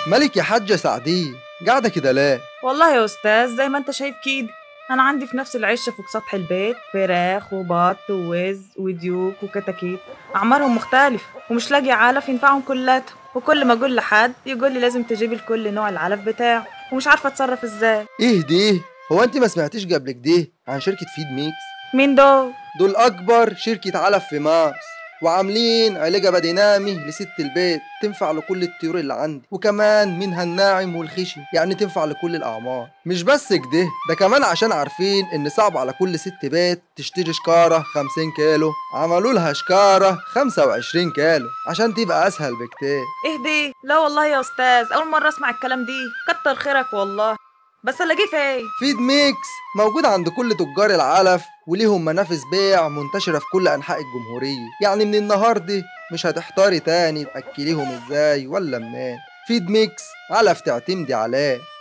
مالك يا حاجة سعدية قاعدة كده ليه؟ والله يا أستاذ زي ما أنت شايف كده أنا عندي في نفس العشة فوق سطح البيت فراخ وبط ووز وديوك وكتاكيت أعمارهم مختلفة ومش لاقي علف ينفعهم كلاتهم وكل ما أقول لحد يقول لي لازم تجيب لكل نوع العلف بتاعه ومش عارفة أتصرف إزاي ايه دي؟ هو انت ما سمعتيش قبل كده عن شركة فيد ميكس؟ مين دول؟ دول أكبر شركة علف في مصر وعاملين علاجة بدينامي لست البيت تنفع لكل الطيور اللي عندي وكمان منها الناعم والخشن يعني تنفع لكل الأعمار مش بس كده ده كمان عشان عارفين إن صعب على كل ست بيت تشتري شكارة 50 كيلو عملوا لها شكارة 25 كيلو عشان تبقى أسهل بكتير إيه دي؟ لا والله يا أستاذ أول مرة أسمع الكلام دي كتر خيرك والله بس ألاقيه فين؟ فيد ميكس موجود عند كل تجار العلف وليهم منافذ بيع منتشرة في كل أنحاء الجمهورية يعني من النهاردة مش هتحتاري تاني تأكليهم ازاي ولا منين فيد ميكس علف تعتمدي عليه